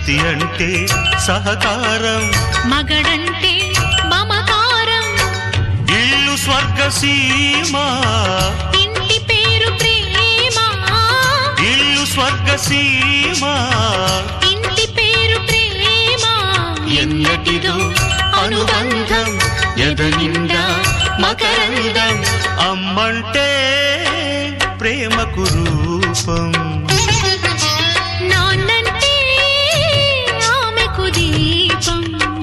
సతి అంటే సహకారం మగడంటే మమకారం ఇల్లు స్వర్గ సీమ ఇంటి పేరు ప్రేమ ఇల్లు స్వర్గ సీమ ఇంటి పేరు ప్రేమ ఎన్నటిదో అనుబంధం ఎదనిండా మకరందం అమ్మంటే ప్రేమకు రూపం నాన్నంటే ఆమెకు దీపం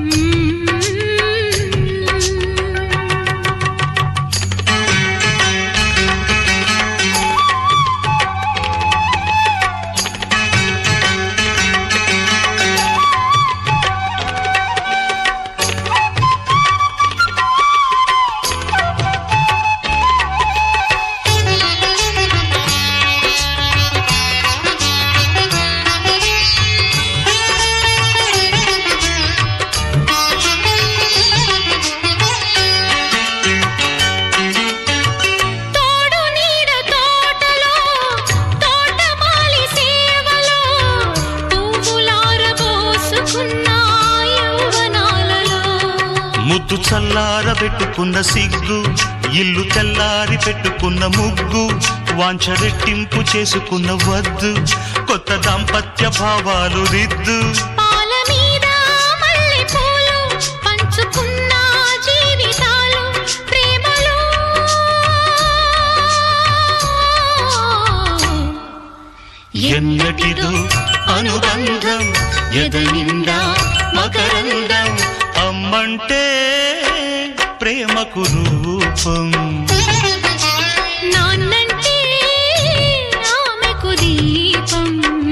తోడు నీడ తోటలో తోటమాలి సేవలో పువ్వులారబోసుకున్న యౌవనాలలో ముద్దు చల్లార పెట్టుకున్న సిగ్గు ఇల్లు తెల్లారి పెట్టుకున్న ముగ్గు వాంఛ రెట్టింపు చేసుకున్న వద్దు కొత్త దాంపత్య భావాలు రిద్దు పాల మీద మల్లె పూలు పంచుకున్న జీవితాలు ప్రేమలో ఎన్నటిదో అనుబంధం ఎదనిండా మకరందం అమ్మంటే ప్రేమకు రూపం నాన్నంటే ఆమెకు దీపం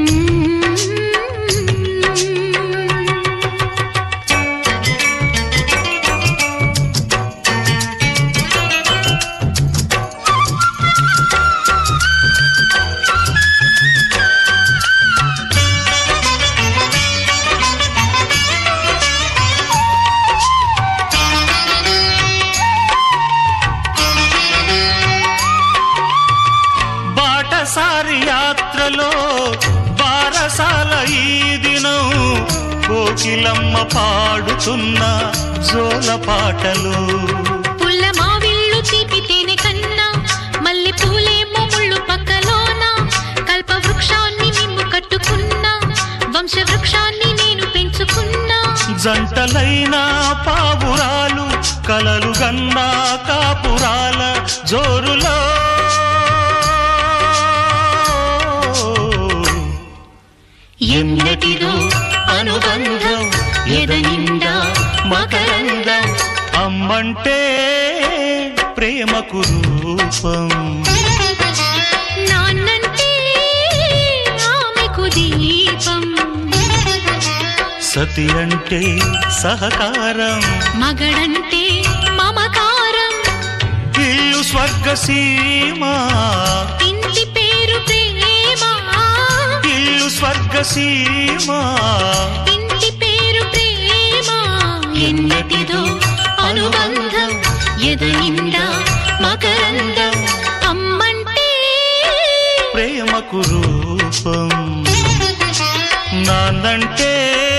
బాటసారి యాత్రలో బారసాల ఈ దినం కోకిలమ్మ పాడుతున్న జోల పాటలు పుల్ల మావిళ్ళు తీపితేనే కన్నా మల్లె పూలేమో ముళ్ళు పక్కలోన కల్ప వృక్షాన్ని నిమ్ము కట్టుకున్నా వంశ వృక్షాన్ని నేను పెంచుకున్నా జంటలైన పావురాలు కలలు గన్నా కాపురాల జోరులో ఎన్నటిదో అనుబంధం ఎదనిండా మకరందం అమ్మంటే ప్రేమకు రూపం నాన్నంటే ఆమెకు దీపం సతి అంటే సహకారం మగడంటే మమకారం ఇల్లు స్వర్గ సీమ ఇంటి పేరు ప్రేమ ఇల్లు స్వర్గ సీమ ఇంటి పేరు ప్రేమ ఎన్నటిదో అనుబంధం ఎదనిండా మకరందం అమ్మంటే ప్రేమకు రూపం నాన్నంటే